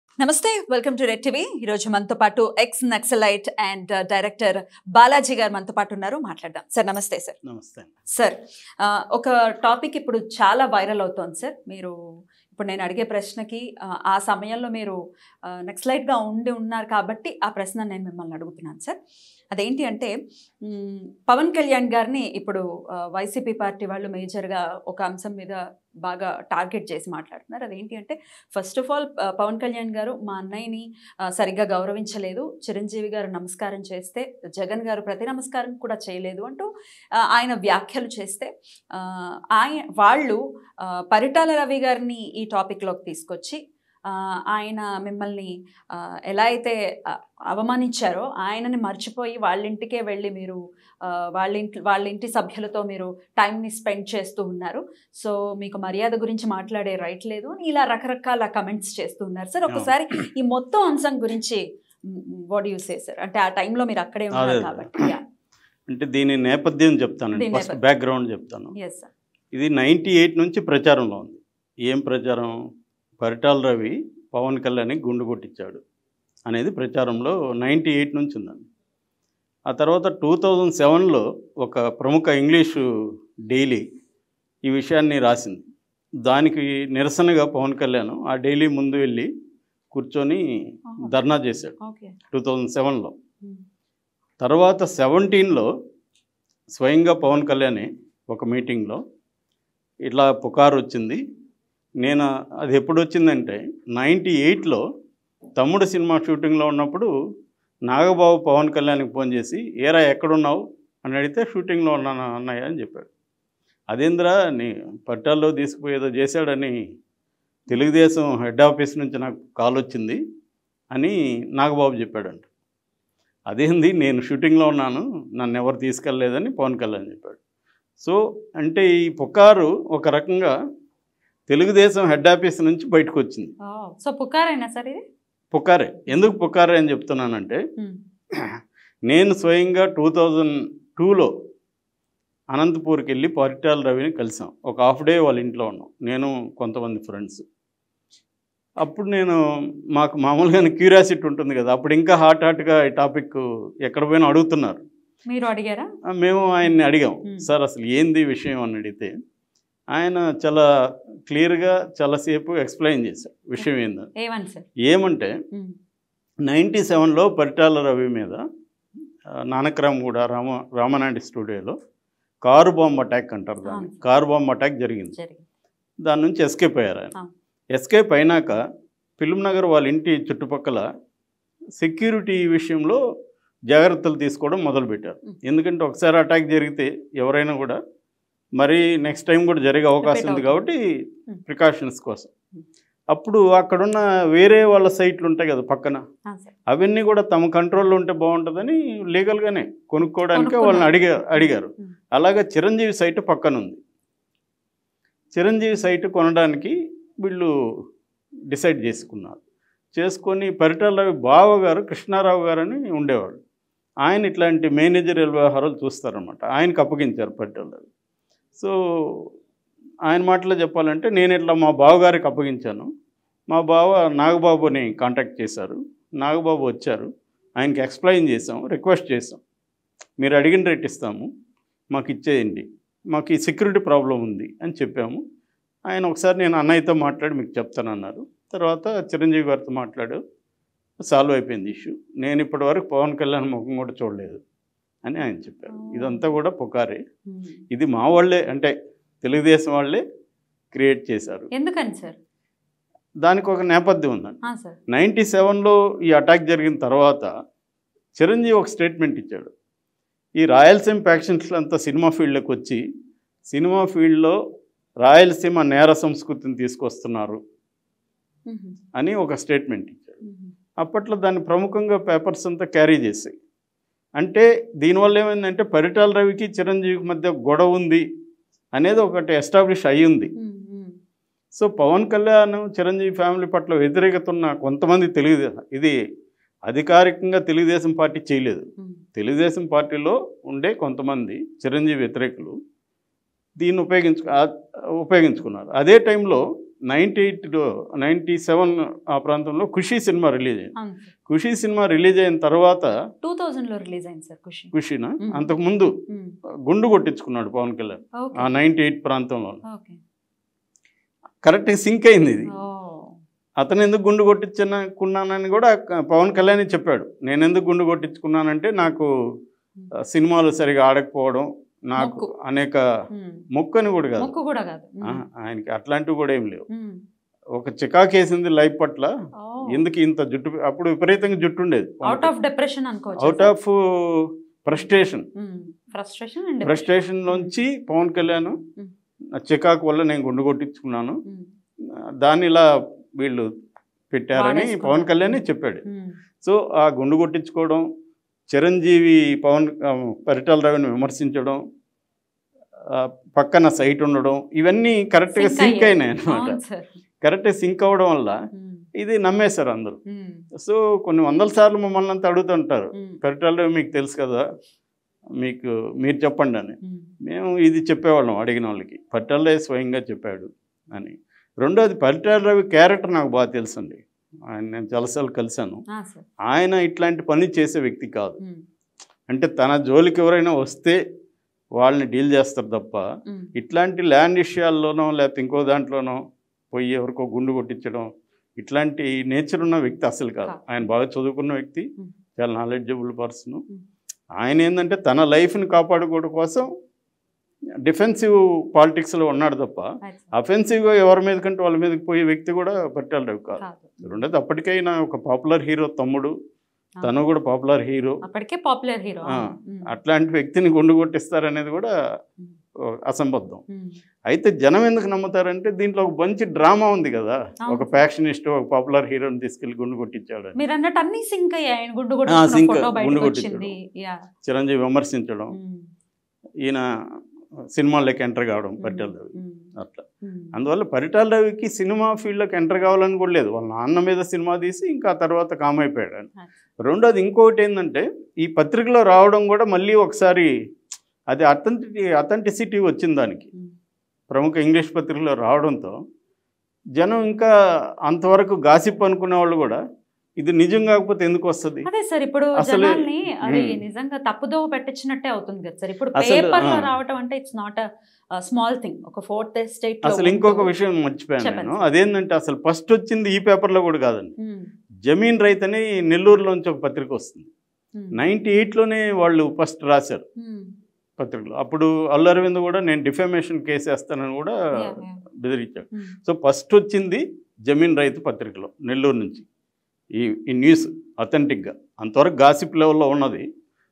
నమస్తే welcome to red TV ఈరోజు మనతో పాటు ex Naxalite and director Balaji garu మనతో పాటు ఉన్నారు మాట్లాడదాం సార్ నమస్తే సార్ నమస్తే సార్ ఆ, ఒక టాపిక్ ఇప్పుడు చాలా వైరల్ అవుతోంది సార్ మీరు ఇప్పుడు నేను అడిగే ప్రశ్నకి ఆ, ఆ సమయంలో మీరు నక్సలైట్గా ఉండి ఉన్నారు కాబట్టి ఆ ప్రశ్న నేను మిమ్మల్ని అడుగుతున్నాను సార్ అదేంటి అంటే మ్, పవన్ కళ్యాణ్ గారిని ఇప్పుడు ఆ, వైసీపీ పార్టీ వాళ్ళు మేజర్గా ఒక అంశం మీద బాగా టార్గెట్ చేసి మాట్లాడుతున్నారు అదేంటి అంటే first of all Pawan Kalyan garu మా అన్నయ్యని ఆ, సరిగ్గా గౌరవించలేదు చిరంజీవి గారు నమస్కారం చేస్తే జగన్ గారు ప్రతి నమస్కారం కూడా చేయలేదు అంటూ ఆ, ఆయన వ్యాఖ్యలు చేస్తే ఆ, ఆయన వాళ్ళు ఆ, పరిటాల రవి గారిని ఈ టాపిక్లోకి తీసుకొచ్చి ఆ, ఆయన మిమ్మల్ని ఆ, ఎలా అయితే ఆ, అవమానించారో ఆయనని మర్చిపోయి వాళ్ళ ఇంటికే వెళ్ళి మీరు ఆ, వాళ్ళ ఇంటి వాళ్ళ ఇంటి సభ్యులతో మీరు టైంని స్పెండ్ చేస్తూ ఉన్నారు సో మీకు మర్యాద గురించి మాట్లాడే రైట్ లేదు అని ఇలా రకరకాల కమెంట్స్ చేస్తూ ఉన్నారు సార్ ఒకసారి ఈ మొత్తం అంశం గురించి వాట్ యూ సే సార్ అంటే ఆ టైంలో మీరు అక్కడే ఉన్నారు అదే. కాబట్టి అంటే దీని నేపథ్యం చెప్తానండి దీని ఫస్ట్ నేపథ్యం. బ్యాక్గ్రౌండ్ చెప్తాను ఎస్ సార్ ఇది నైంటీ ఎయిట్ నుంచి ప్రచారంలో ఉంది ఏం ప్రచారం పరిటాల రవి పవన్ కళ్యాణ్ని గుండు కొట్టించాడు అనేది ప్రచారంలో నైంటీ ఎయిట్ నుంచి ఉందండి ఆ తర్వాత టూ థౌజండ్ సెవెన్లో ఒక ప్రముఖ ఇంగ్లీషు డైలీ ఈ విషయాన్ని రాసింది దానికి నిరసనగా పవన్ కళ్యాణ్ ఆ డైలీ ముందు వెళ్ళి కూర్చొని ధర్నా చేశాడు ఓకే టూ థౌజండ్ సెవెన్లో తర్వాత సెవెంటీన్లో స్వయంగా పవన్ కళ్యాణ్ ఒక మీటింగ్లో ఇట్లా పుకారు వచ్చింది నేను అది ఎప్పుడు వచ్చిందంటే నైంటీ ఎయిట్లో తమ్ముడు సినిమా షూటింగ్లో ఉన్నప్పుడు నాగబాబు పవన్ కళ్యాణ్కి ఫోన్ చేసి ఏరా ఎక్కడున్నావు అని అడిగితే షూటింగ్లో ఉన్నాను అన్నయ్య అని చెప్పాడు అదేంద్రా నీ పట్టాల్లో తీసుకుపోయేదో చేశాడని తెలుగుదేశం హెడ్ ఆఫీస్ నుంచి నాకు కాల్ వచ్చింది అని నాగబాబు చెప్పాడంట అదేంది నేను షూటింగ్లో ఉన్నాను నన్ను ఎవరు తీసుకెళ్ళలేదని పవన్ కళ్యాణ్ చెప్పాడు సో అంటే ఈ పుకారు ఒక రకంగా తెలుగుదేశం హెడ్ ఆఫీస్ నుంచి బయటకు వచ్చింది సో పుకారైనా సార్ ఇది పుకారే ఎందుకు పుకారే అని చెప్తున్నానంటే నేను స్వయంగా టూ థౌజండ్ టూలో అనంతపూర్కి వెళ్ళి పరిటాల రవిని కలిసాం ఒక హాఫ్ డే వాళ్ళ ఇంట్లో ఉన్నాం నేను కొంతమంది ఫ్రెండ్స్ అప్పుడు నేను మాకు మామూలుగానే క్యూరియాసిటీ ఉంటుంది కదా అప్పుడు ఇంకా హాట్ హాట్గా ఈ టాపిక్ ఎక్కడ పోయినా అడుగుతున్నారు మీరు అడిగారా ఆ, మేము ఆయన్ని అడిగాం Hmm. సార్ అసలు ఏంది విషయం అని అడిగితే ఆయన చాలా క్లియర్గా చాలాసేపు ఎక్స్ప్లెయిన్ చేశారు విషయం ఏందో ఏమని సార్ ఏమంటే నైంటీ సెవెన్లో పరిటాల రవి మీద ఆ, నానక్రామ్గూడ రామ రామనాయుడు స్టూడియోలో కారు బాంబ్ అటాక్ అంటారు దాన్ని అవును. కారు బాంబ్ అటాక్ జరిగింది జరిగింది దాని నుంచి ఎస్కేప్ అయ్యారు ఆయన ఆ. ఎస్కేప్ అయినాక ఫిల్మ్ నగర్ వాళ్ళ ఇంటి చుట్టుపక్కల సెక్యూరిటీ విషయంలో జాగ్రత్తలు తీసుకోవడం మొదలుపెట్టారు ఉం. ఎందుకంటే ఒకసారి అటాక్ జరిగితే ఎవరైనా కూడా మరి నెక్స్ట్ టైం కూడా జరిగే అవకాశం ఉంది అవుతుంది. కాబట్టి ఉం. ప్రికాషన్స్ కోసం ఉం. అప్పుడు అక్కడున్న వేరే వాళ్ళ సైట్లు ఉంటాయి కదా పక్కన ఆ, సార్ అవన్నీ కూడా తమ కంట్రోల్లో ఉంటే బాగుంటుందని లీగల్గానే కొనుక్కోవడానికి కొనుక్కున్నారు. వాళ్ళని అడిగా అడిగారు ఉం. అలాగే చిరంజీవి సైట్ పక్కన ఉంది చిరంజీవి సైట్ కొనడానికి వీళ్ళు డిసైడ్ చేసుకున్నారు చేసుకొని పరిటాల రవి బావ గారు కృష్ణారావు గారు అని ఉండేవాడు ఆయన ఇట్లాంటి మేనేజరియల్ వ్యవహారాలు చూస్తారనమాట ఆయనకు అప్పగించారు పరిటాల రవి సో ఆయన మాటలో చెప్పాలంటే నేను ఇట్లా మా బావగారికి అప్పగించాను మా బావ నాగబాబుని కాంటాక్ట్ చేశారు నాగబాబు వచ్చారు ఆయనకి ఎక్స్ప్లెయిన్ చేసాం రిక్వెస్ట్ చేసాం మీరు అడిగిన రేట్ ఇస్తాము మాకు ఇచ్చేయండి మాకు ఈ సెక్యూరిటీ ప్రాబ్లం ఉంది అని చెప్పాము ఆయన ఒకసారి నేను అన్నయ్యతో మాట్లాడి మీకు చెప్తానన్నారు తర్వాత చిరంజీవి గారితో మాట్లాడు సాల్వ్ అయిపోయింది ఇష్యూ నేను ఇప్పటివరకు పవన్ కళ్యాణ్ ముఖం కూడా చూడలేదు అని ఆయన చెప్పారు ఇదంతా కూడా పుకారే ఉమ్. ఇది మా వాళ్ళే అంటే తెలుగుదేశం వాళ్ళే క్రియేట్ చేశారు ఎందుకని సార్ దానికి ఒక నేపథ్యం ఉందండి ఆ, సార్ నైంటీ సెవెన్లో ఈ అటాక్ జరిగిన తర్వాత చిరంజీవి ఒక స్టేట్మెంట్ ఇచ్చాడు ఈ రాయలసీమ ప్యాక్షన్స్లో అంతా సినిమా ఫీల్డ్లోకి వచ్చి సినిమా ఫీల్డ్లో రాయలసీమ నేర సంస్కృతిని తీసుకొస్తున్నారు ఉహు. అని ఒక స్టేట్మెంట్ ఇచ్చాడు ఉహు. అప్పట్లో దాన్ని ప్రముఖంగా పేపర్స్ అంతా క్యారీ చేసాయి అంటే దీనివల్ల ఏమైందంటే పరిటాల రవికి చిరంజీవికి మధ్య గొడవ ఉంది అనేది ఒకటి ఎస్టాబ్లిష్ అయ్యింది um, um. So Pawan Kalyan Chiranjeevi family పట్ల వ్యతిరేకత ఉన్న కొంతమంది తెలుగు ఇది అధికారికంగా తెలుగుదేశం పార్టీ చేయలేదు ఉమ్. తెలుగుదేశం పార్టీలో ఉండే కొంతమంది చిరంజీవి వ్యతిరేకులు దీన్ని ఉపయోగించు ఆ- ఉపయోగించుకున్నారు అదే టైంలో నైంటీ ఎయిట్లో నైంటీ సెవెన్ ఆ ప్రాంతంలో ఖుషి సినిమా రిలీజ్ అయింది అవును సార్ ఖుషి సినిమా రిలీజ్ అయిన తర్వాత టూ థౌజండ్ లో రిలీజ్ అయింది సార్ ఖుషి ఖుషిన మ్మ్. అంతకుముందు మ్మ్. గుండు కొట్టించుకున్నాడు పవన్ కళ్యాణ్ ఓకే ఆ నైంటీ ఎయిట్ ప్రాంతంలో ఓకే కరెక్ట్ సింక్ అయింది ఇది ఓ అతను ఎందుకు గుండు కొట్టించుకున్నానని కూడా క- పవన్ కళ్యాణ్ చెప్పాడు నేను ఎందుకు గుండు కొట్టించుకున్నానంటే నాకు ఆ, సినిమాలు సరిగా ఆడకపోవడం నాకు మొక్కు. అనేక మ్మ్. మొక్కు అని కూడా కాదు మొక్కు కూడా కాదు ఆ, ఆయనకి అట్లాంటివి కూడా ఏం లేవు మ్మ్. ఒక చికాకేసింది లైఫ్ పట్ల ఓ. ఎందుకు ఇంత జుట్టు అప్పుడు విపరీతంగా జుట్టు ఉండేది అవుట్ ఆఫ్ డిప్రెషన్ అనుకోవచ్చు out of frustration frustration and frustration నుంచి పవన్ కళ్యాణ్ మ్మ్. ఆ చికాకు వల్ల నేను గుండు కొట్టించుకున్నాను దాన్ని ఇలా వీళ్ళు పెట్టారని వాడేసుకున్నారు. పవన్ కళ్యాణ్ చెప్పాడు సో ఆ గుండు కొట్టించుకోవడం చిరంజీవి పవన్ ఆ, పరిటాల రవిని విమర్శించడం ఆ, పక్కన సైట్ ఉండడం ఇవన్నీ కరెక్ట్గా Sync సింక్ అయ్యాయి. అయినాయి అనమాట అవును సార్ కరెక్ట్గా సింక్ అవ్వడం వల్ల ఇది నమ్మేశారు అందరూ సో కొన్ని వందల సార్లు మమ్మల్ని అంతా అడుగుతుంటారు పరిటాల రవి మీకు తెలుసు కదా మీకు మీరు చెప్పండి అని మేము ఇది చెప్పేవాళ్ళం అడిగిన వాళ్ళకి పరిటాల రవి స్వయంగా చెప్పాడు అని రెండోది పరిటాల రవి క్యారెక్టర్ నాకు బాగా తెలుసండి ఆయన నేను చాలాసార్లు కలిశాను సార్ ఆయన ఇట్లాంటి పని చేసే వ్యక్తి కాదు అంటే తన జోలికి ఎవరైనా వస్తే వాళ్ళని డీల్ చేస్తారు తప్ప ఇట్లాంటి ల్యాండ్ విషయాల్లోనో లేకపోతే ఇంకో దాంట్లోనో పోయి ఎవరికో గుండు కొట్టించడం ఇట్లాంటి నేచర్ ఉన్న వ్యక్తి అసలు కాదు కాదు. ఆయన బాగా చదువుకున్న వ్యక్తి Mm. చాలా నాలెడ్జబుల్ పర్సన్ Mm. ఆయన ఏంటంటే తన లైఫ్ని కాపాడుకోవడం కోసం డిఫెన్సివ్ పాలిటిక్స్లో ఉన్నాడు తప్ప అఫెన్సివ్గా ఎవరి మీద కంటే వాళ్ళ మీదకి పోయే వ్యక్తి కూడా పట్టాలి రవి కాదు రెండోది అప్పటికైనా ఒక పాపులర్ హీరో తమ్ముడు తను కూడా పాపులర్ హీరో అప్పటికే పాపులర్ హీరో ఆ, అట్లాంటి వ్యక్తిని గుండు కొట్టిస్తారనేది కూడా ఓ, అసంబద్ధం అయితే జనం ఎందుకు నమ్ముతారంటే దీంట్లో ఒక మంచి డ్రామా ఉంది కదా అవును. ఒక ఫ్యాక్షనిస్ట్ ఒక పాపులర్ హీరోని తీసుకెళ్లి గుండు కొట్టించాడు అని. మీరు అన్నట్టు అన్ని సింక్ అయ్యాయి ఆయన గుండు ఆ, sync, ఫోటో గుండు బయటకు కొట్టించడం. వచ్చింది యా చిరంజీవి విమర్శించడం ఈయన సినిమాల్లోకి ఎంటర్ కావడం పరిటాల రవి అట్లా అందువల్ల పరిటాల రవికి సినిమా ఫీల్డ్లోకి ఎంటర్ కావాలని కూడా లేదు వాళ్ళ నాన్న మీద సినిమా తీసి ఇంకా ఆ తర్వాత కామ్ అయిపోయాడు అని రెండోది ఇంకొకటి ఏంటంటే ఈ పత్రికలో రావడం కూడా మళ్ళీ ఒకసారి అది అథెంటిటీ అథెంటిసిటీ వచ్చింది దానికి ప్రముఖ ఇంగ్లీష్ పత్రికలో రావడంతో జనం ఇంకా అంతవరకు గాసిప్ అనుకునే వాళ్ళు కూడా ఇది నిజం కాకపోతే ఎందుకు వస్తుంది అదే సార్ ఇప్పుడు అసలు- జనాల్ని అది మ్మ్. నిజంగా తప్పుదోవ పెట్టించినట్టే అవుతుంది కదా సార్ ఇప్పుడు అసలు, పేపర్ లో ఆ. రావటం అంటే ఇట్స్ నాట్ స్మాల్ థింగ్ ఒక ఫోర్త్ స్టేట్ అసలు ఇంకొక విషయం మర్చిపోయాను చెప్పండి నేను సార్. అదేంటంటే అసలు ఫస్ట్ వచ్చింది ఈ పేపర్లో కూడా కాదండి జమీన్ రైత్ అని నెల్లూరులోంచి ఒక పత్రిక వస్తుంది నైంటీ ఎయిట్లోనే వాళ్ళు ఫస్ట్ రాశారు పత్రికలో అప్పుడు అల్లు అరవింద్ కూడా నేను డిఫెమేషన్ కేసు వేస్తానని కూడా బెదిరించాడు సో ఫస్ట్ వచ్చింది జమీన్ రైతు పత్రికలో నెల్లూరు నుంచి ఈ ఈ న్యూస్ అథెంటిక్గా అంతవరకు గాసిప్ లెవెల్లో ఉన్నది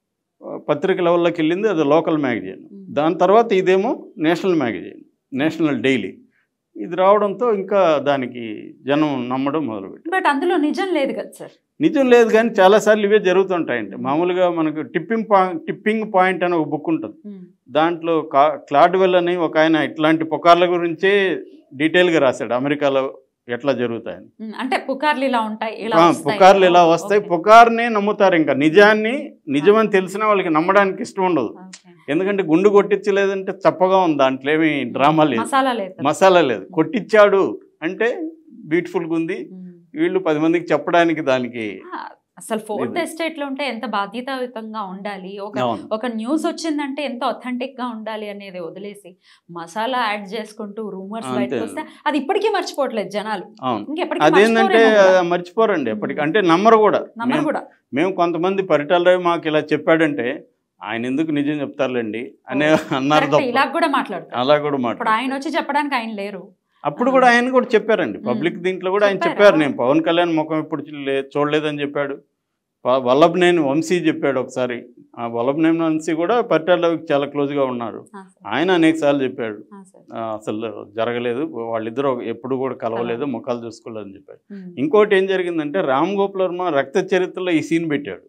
ఆ, పత్రిక లెవెల్లోకి వెళ్ళింది అది లోకల్ మ్యాగజైన్ దాని తర్వాత ఇదేమో నేషనల్ మ్యాగజైన్ నేషనల్ డైలీ ఇది రావడంతో ఇంకా దానికి జనం నమ్మడం మొదలుపెట్టారు బట్ అందులో నిజం లేదు కదా సార్ నిజం లేదు కానీ చాలాసార్లు ఇవే జరుగుతుంటాయండి మామూలుగా మనకు టిప్పింగ్ పాయింట్ టిప్పింగ్ పాయింట్ అని ఒక బుక్ ఉంటుంది దాంట్లో కా క్లాడ్వెల్ అని ఒక ఆయన ఇట్లాంటి పుకార్ల గురించే డీటెయిల్గా రాశాడు అమెరికాలో ఎట్లా జరుగుతాయని మ్మ్. అంటే పుకార్లు ఇలా ఉంటాయి ఇలా ఆ, వస్తాయి. పుకార్లు ఇలా వస్తాయి ఓకే. పుకార్నే నమ్ముతారు ఇంకా నిజాన్ని నిజమని తెలిసినా వాళ్ళకి నమ్మడానికి ఇష్టం ఉండదు ఓకే. ఎందుకంటే గుండు కొట్టించలేదంటే చప్పగా ఉంది దాంట్లో ఏమి డ్రామా లేదు మసాలా లేదు కదా. మసాలా లేదు కొట్టించాడు అంటే బ్యూటిఫుల్గా ఉంది మ్మ్. వీళ్ళు పది మందికి చెప్పడానికి దానికి ఆ, అసలు ఫోర్త్ లేదు. ఎస్టేట్ లో ఉంటే ఎంత బాధ్యతాయుతంగా ఉండాలి ఒక అవును ఒక న్యూస్ వచ్చిందంటే ఎంత అథెంటిక్ గా ఉండాలి అనేది వదిలేసి మసాలా యాడ్ చేసుకుంటూ రూమర్స్ అంతే. బయటకు వస్తే అది ఇప్పటికీ మర్చిపోవట్లేదు జనాలు అవును ఇంకెప్పటికీ అదేంటంటే మర్చిపోరేమో కూడా. మర్చిపోరండి ఎప్పటికీ అంటే నమ్మరు కూడా నమ్మరు మేము- కూడా మేము కొంతమంది పరిటాల రవి మాకు ఇలా చెప్పాడంటే ఆయన ఎందుకు నిజం చెప్తారులేండి అనే అన్నారు కరెక్ట్ తప్ప ఇలా కూడా మాట్లాడతారు అలా కూడా ఇప్పుడు మాట ఆయన వచ్చి చెప్పడానికి ఆయన లేరు అప్పుడు కూడా ఆయన కూడా చెప్పారండి పబ్లిక్ దీంట్లో కూడా ఆయన చెప్పారా? చెప్పారు నేను పవన్ కళ్యాణ్ ముఖం ఇప్పుడు లే- చూడలేదని చెప్పాడు ప- వల్లభనేని వంశీ చెప్పాడు ఒకసారి ఆ వల్లభనేని వంశీ కూడా పరిటాల రవికి చాలా క్లోజ్గా ఉన్నారు ఆ, సార్. ఆయన అనేక సార్లు చెప్పాడు ఆ, సార్. ఆ, అసలు జరగలేదు వాళ్ళిద్దరూ ఎప్పుడు కూడా కలవలేదు ముఖాలు చూసుకోలేదని చెప్పాడు ఉమ్. ఇంకోటి ఏం జరిగిందంటే రామ్ గోపాల్ వర్మ రక్త చరిత్రలో ఈ సీన్ పెట్టాడు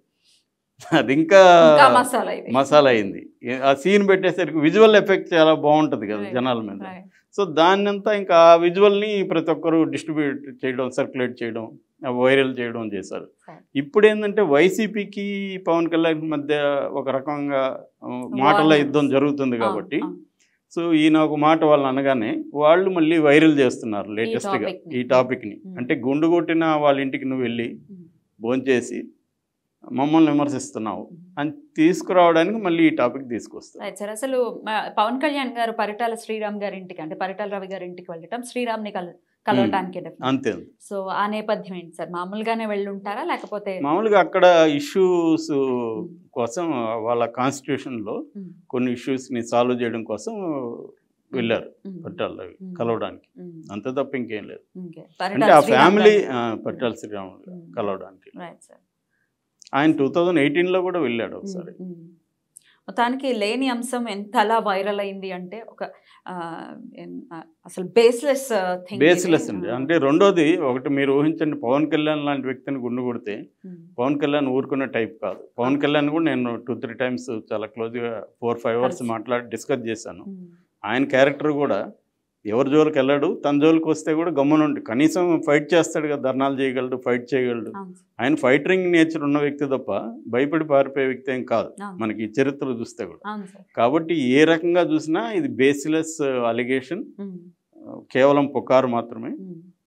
అది ఇంకా ఇంకా మసాలా ఇది మసాలా అయింది ఏ- ఆ సీన్ పెట్టేసరికి విజువల్ ఎఫెక్ట్ చాలా బాగుంటుంది కదా Right. జనాల మీద Right. సో దాన్నంతా ఇంకా ఆ విజువల్ని ప్రతి ఒక్కరు డిస్ట్రిబ్యూట్ చేయడం సర్క్యులేట్ చేయడం వైరల్ చేయడం చేశారు Right. ఇప్పుడు ఏంటంటే వైసీపీకి పవన్ కళ్యాణ్ మధ్య ఒక రకంగా ఆ, మాటల War. యుద్ధం జరుగుతుంది కాబట్టి ఆ, సో ఈయన ఒక మాట వాళ్ళు అనగానే వాళ్ళు మళ్ళీ వైరల్ చేస్తున్నారు లేటెస్ట్గా topic ని. ఈ టాపిక్ని Mm. అంటే గుండు కొట్టిన వాళ్ళ ఇంటికి నువ్వు వెళ్ళి ఉమ్, భోంచేసి మమ్మల్ని విమర్శిస్తున్నావు అని తీసుకురావడానికి మళ్ళీ ఈ టాపిక్ తీసుకొస్తారు రైట్ సార్ అసలు మ- పవన్ కళ్యాణ్ గారు పరిటాల శ్రీరామ్ గారి ఇంటికి అంటే పరిటాల రవి గారి ఇంటికి వెళ్ళటం శ్రీరామ్ని కల కలవటానికి అంతే సో ఆ నేపథ్యం ఏంటి సార్ మామూలుగానే వెళ్ళి ఉంటారా లేకపోతే మామూలుగా అక్కడ ఇష్యూస్ కోసం వాళ్ళ కాన్స్టిట్యూషన్లో ఉమ్, కొన్ని ఇష్యూస్ని సాల్వ్ చేయడం కోసం వెళ్ళారు ఉమ్, పట్టాల ఉమ్, కలవడానికి ఉమ్, అంతే తప్ప ఇంకేం లేదు ఓకే. అంటే పరిటాల ఆ శ్రీరామ్ ఫ్యామిలీ గారు- పట్టాల శ్రీరాములు ఉమ్, కలవడానికి రైట్ సార్ ఆయన టూ థౌజండ్ ఎయిటీన్లో కూడా వెళ్ళాడు ఒకసారి ఉమ్, ఉమ్. మొత్తానికి లేని అంశం ఎంత అలా వైరల్ అయింది అంటే ఒక ఆ, ఎన్- ఆ, అసలు బేస్లెస్ థింగ్ బేస్లెస్ అండి అంటే రెండోది ఒకటి మీరు ఊహించండి పవన్ కళ్యాణ్ లాంటి వ్యక్తిని గుండు కొడితే పవన్ కళ్యాణ్ ఊరుకునే టైప్ కాదు పవన్ కళ్యాణ్ కూడా నేను టూ త్రీ టైమ్స్ చాలా క్లోజ్గా ఫోర్ ఫైవ్ అవర్స్ కలిసి. మాట్లాడి డిస్కస్ చేశాను ఆయన క్యారెక్టర్ కూడా ఎవరి జోలికి వెళ్ళాడు తన జోలికి వస్తే కూడా గమ్మునుండి కనీసం ఫైట్ చేస్తాడు కదా ధర్నాలు చేయగలడు ఫైట్ చేయగలడు ఆయన ఫైటరింగ్ నేచర్ ఉన్న వ్యక్తి తప్ప భయపడి పారిపోయే వ్యక్తి ఏం కాదు మనకి ఈ చరిత్ర చూస్తే కూడా అవును సార్ కాబట్టి ఏ రకంగా చూసినా ఇది బేస్లెస్ అలిగేషన్ ఉమ్, కేవలం పుకారు మాత్రమే ఉమ్.